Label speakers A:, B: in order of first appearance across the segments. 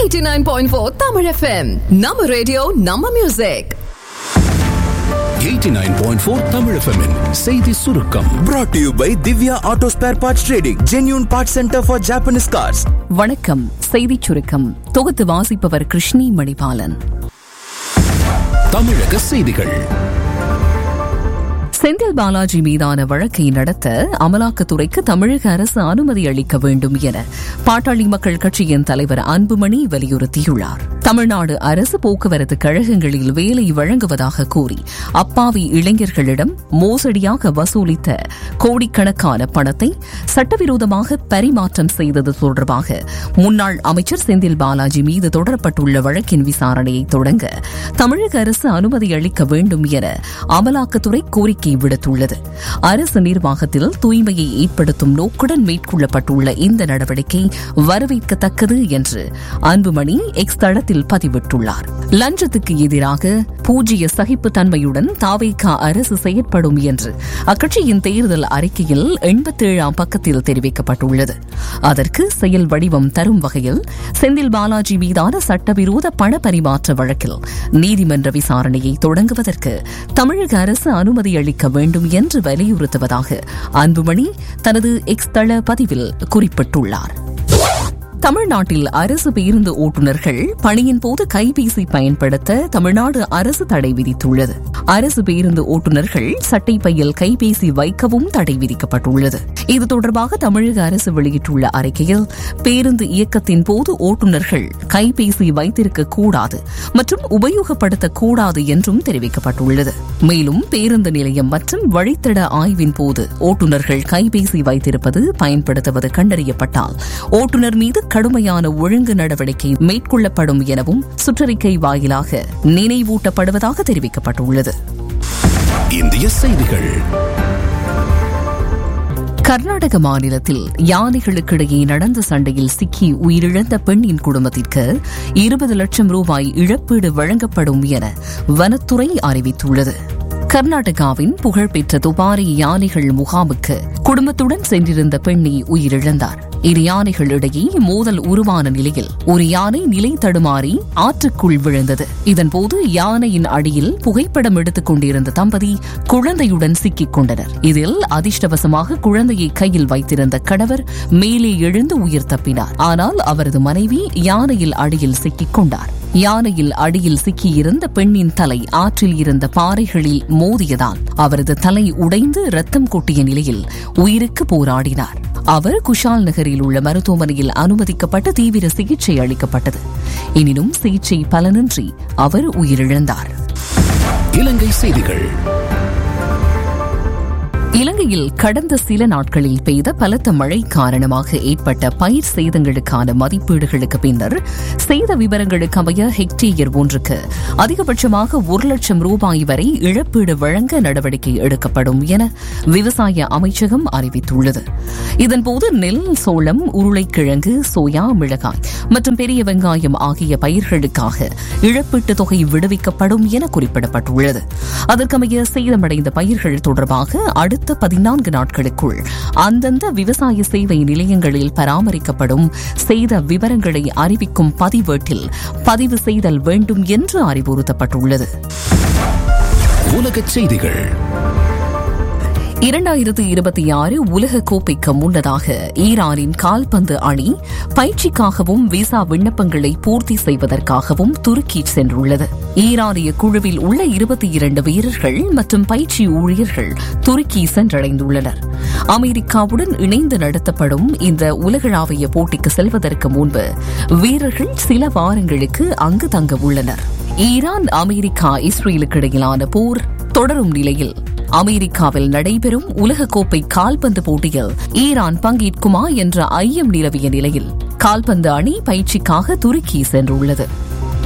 A: 89.4 Tamil FM. நம்ம radio நம்ம music
B: 89.4 Tamil FM -இன் செய்தி சுருக்கம்
C: brought to you by Divya Auto Spare Parts Trading, genuine parts center for Japanese cars.
D: வணக்கம் செய்திச் சுருக்கம் தொகுத்து வாசிப்பவர் கிருஷ்ணி மணிபாலன்
B: தமிழக செய்திகள்
D: செந்தில் பாலாஜி மீதான வழக்கை நடத்த அமலாக்கத்துறைக்கு தமிழக அரசு அனுமதி அளிக்க வேண்டும் என பாட்டாளி மக்கள் கட்சியின் தலைவர் அன்புமணி வலியுறுத்தியுள்ளார் தமிழ்நாடு அரசு போக்குவரத்து கழகங்களில் வேலை வழங்குவதாக கூறி அப்பாவி இளைஞர்களிடம் மோசடியாக வசூலித்த கோடிக்கணக்கான பணத்தை சட்டவிரோதமாக பரிமாற்றம் செய்தது தொடர்பாக முன்னாள் அமைச்சர் செந்தில் பாலாஜி மீது தொடரப்பட்டுள்ள வழக்கின் விசாரணையை தொடங்க தமிழக அரசு அனுமதி அளிக்க வேண்டும் என அமலாக்கத்துறை கோரிக்கை விடுத்துள்ளது அரசு நிர்வாகத்தில் தூய்மையை ஏற்படுத்தும் நோக்குடன் மேற்கொள்ளப்பட்டுள்ள இந்த நடவடிக்கை வரவேற்கத்தக்கது என்று அன்புமணி எக்ஸ் தளத்தில் பதிவிட்டுள்ளார் லஞ்சத்துக்கு எதிராக பூஜ்ய சகிப்புத்தன்மையுடன் தாவேகா அரசு செயற்படும் என்று அக்கட்சியின் தேர்தல் அறிக்கையில் எண்பத்தேழாம் பக்கத்தில் தெரிவிக்கப்பட்டுள்ளது அதற்கு செயல் வடிவம் தரும் வகையில் செந்தில் பாலாஜி மீதான சட்டவிரோத பண பரிமாற்ற வழக்கில் நீதிமன்ற விசாரணையை தொடங்குவதற்கு தமிழக அரசு அனுமதி அளிக்க வேண்டும் என்று வலியுறுத்துவதாக அன்புமணி தனது எக்ஸ் தள பதிவில் குறிப்பிட்டுள்ளார் தமிழ்நாட்டில் அரசு பேருந்து ஓட்டுநர்கள் பணியின் போது கைபேசி பயன்படுத்த தமிழ்நாடு அரசு தடை விதித்துள்ளது அரசு பேருந்து ஓட்டுநர்கள் சட்டை பையில் கைபேசி வைக்கவும் தடை விதிக்கப்பட்டுள்ளது இது தொடர்பாக தமிழக அரசு வெளியிட்டுள்ள அறிக்கையில் பேருந்து இயக்கத்தின் போது ஓட்டுநர்கள் கைபேசி வைத்திருக்க கூடாது மற்றும் உபயோகப்படுத்தக் கூடாது என்றும் தெரிவிக்கப்பட்டுள்ளது மேலும் பேருந்து நிலையம் மற்றும் வழித்தட ஆய்வின் போது ஓட்டுநர்கள் கைபேசி வைத்திருப்பது பயன்படுத்துவது கண்டறியப்பட்டால் ஓட்டுநர் மீது கடுமையான ஒழுங்கு நடவடிக்கை மேற்கொள்ளப்படும் எனவும் சுற்றறிக்கை வாயிலாக நினைவூட்டப்படுவதாக தெரிவிக்கப்பட்டுள்ளது
B: இந்திய செய்திகள்
D: கர்நாடக மாநிலத்தில் யானைகளுக்கிடையே நடந்த சண்டையில் சிக்கி உயிரிழந்த பெண்ணின் குடும்பத்திற்கு இருபது லட்சம் ரூபாய் இழப்பீடு வழங்கப்படும் என வனத்துறை அறிவித்துள்ளது கர்நாடகாவின் புகழ்பெற்ற துபாரி யானைகள் முகாமுக்கு குடும்பத்துடன் சென்றிருந்த பெண்ணை உயிரிழந்தார் இரு யானைகளிடையே மோதல் உருவான நிலையில் ஒரு யானை நிலை தடுமாறி ஆற்றுக்குள் விழுந்தது இதன்போது யானையின் அடியில் புகைப்படம் எடுத்துக் கொண்டிருந்த தம்பதி குழந்தையுடன் சிக்கிக் கொண்டனர் இதில் அதிர்ஷ்டவசமாக குழந்தையை கையில் வைத்திருந்த கணவர் மேலே எழுந்து உயிர் தப்பினார் ஆனால் அவரது மனைவி யானையில் அடியில் சிக்கிக் கொண்டார் யானையில் அடியில் சிக்கியிருந்த பெண்ணின் தலை ஆற்றில் இருந்த பாறைகளில் மோதியதால் அவரது தலை உடைந்து ரத்தம் கொட்டிய நிலையில் உயிருக்கு போராடினார் அவர் குஷால் நகரில் உள்ள மருத்துவமனையில் அனுமதிக்கப்பட்டு தீவிர சிகிச்சை அளிக்கப்பட்டது எனினும் சிகிச்சை பலனின்றி அவர் உயிரிழந்தார்
B: இலங்கை செய்திகள்
D: இலங்கையில் கடந்த சில நாட்களில் பெய்த பலத்த மழை காரணமாக ஏற்பட்ட பயிர் சேதங்களுக்கான மதிப்பீடுகளுக்கு பின்னர் சேத விவரங்களுக்கு அமைய ஹெக்டேயர் ஒன்றுக்கு அதிகபட்சமாக ஒரு லட்சம் ரூபாய் வரை இழப்பீடு வழங்க நடவடிக்கை எடுக்கப்படும் என விவசாய அமைச்சகம் அறிவித்துள்ளது இதன்போது நெல் சோளம் உருளைக்கிழங்கு சோயா மிளகாய் மற்றும் பெரிய வெங்காயம் ஆகிய பயிர்களுக்காக இழப்பீட்டுத் தொகை விடுவிக்கப்படும் என குறிப்பிடப்பட்டுள்ளது அதற்கமைய சேதமடைந்த பயிர்கள் தொடர்பாக அடுத்த பதினான்கு நாட்களுக்குள் அந்தந்த விவசாய சேவை நிலையங்களில் பராமரிக்கப்படும் சேத விவரங்களை அறிவிக்கும் பதிவேட்டில் பதிவு செய்தல் வேண்டும் என்று அறிவுறுத்தப்பட்டுள்ளது
B: உலகச் செய்திகள்
D: இரண்டாயிரத்து இருபத்தி ஆறு உலக கோப்பைக்கு முன்னதாக ஈரானின் கால்பந்து அணி பயிற்சிக்காகவும் விசா விண்ணப்பங்களை பூர்த்தி செய்வதற்காகவும் துருக்கி சென்றுள்ளது ஈரானிய குழுவில் உள்ள இருபத்தி இரண்டு வீரர்கள் மற்றும் பயிற்சி ஊழியர்கள் துருக்கி சென்றடைந்துள்ளனர் அமெரிக்காவுடன் இணைந்து நடத்தப்படும் இந்த உலகளாவிய போட்டிக்கு செல்வதற்கு முன்பு வீரர்கள் சில வாரங்களுக்கு அங்கு தங்க உள்ளனர் ஈரான் அமெரிக்கா இஸ்ரேலுக்கு இடையிலான போர் தொடரும் நிலையில் அமெரிக்காவில் நடைபெறும் உலகக்கோப்பை கால்பந்து போட்டியில் ஈரான் பங்கேற்குமா என்ற ஐயம் நிலவிய நிலையில் கால்பந்து அணி பயிற்சிக்காக துருக்கி சென்றுள்ளது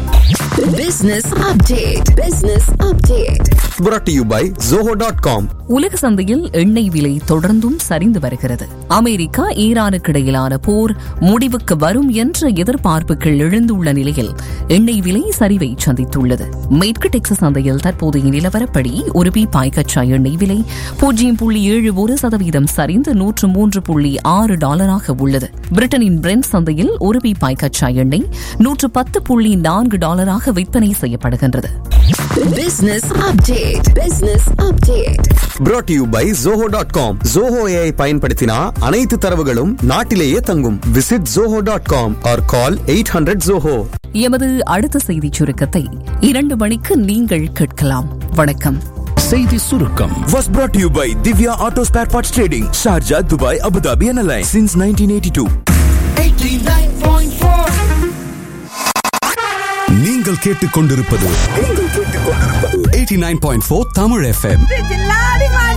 A: Business update. Business update.
C: brought to you by zoho.com
D: உலக சந்தையில் எண்ணெய் விலை தொடர்ந்தும் சரிந்து வருகிறது அமெரிக்கா ஈரானுக்கு இடையிலான போர் முடிவுக்கு வரும் என்ற எதிர்பார்ப்புகள் எழுந்துள்ள நிலையில் எண்ணெய் விலை சரிவை சந்தித்துள்ளது மேற்கு டெக்சஸ் சந்தையில் தற்போதைய நிலவரப்படி ஒரு பீப்பாய் கச்சா எண்ணெய் விலை பூஜ்ஜியம் புள்ளி ஏழு ஒரு சதவீதம் சரிந்து நூற்று மூன்று புள்ளி ஆறு டாலராக உள்ளது பிரிட்டனின் பிரெண்ட் சந்தையில் ஒரு பீப்பாய் கச்சா எண்ணெய் நூற்று பத்து புள்ளி நான்கு டாலராக விற்பனை செய்யப்படுகின்றது
A: Business update. Business update.
C: brought to you by zoho.com zoho AI பயன்படுத்தினா அனைத்து தரவுகளும் நாட்டிலேயே தங்கும் visit zoho.com or call 800 zoho
D: எமது அடுத்த செய்திச் சுருக்கத்தை இரண்டு மணிக்கு நீங்கள் கேட்கலாம் வணக்கம்
B: செய்தி சுருக்கம்
C: was brought to you by Divya Auto Spare Parts Trading Sharjah Dubai Abu Dhabi and Alliance since 1982
B: நீங்கள் கேட்டுக்கொண்டிருப்பது 89.4 தமிழ் எஃப்எம்
E: Did you lie,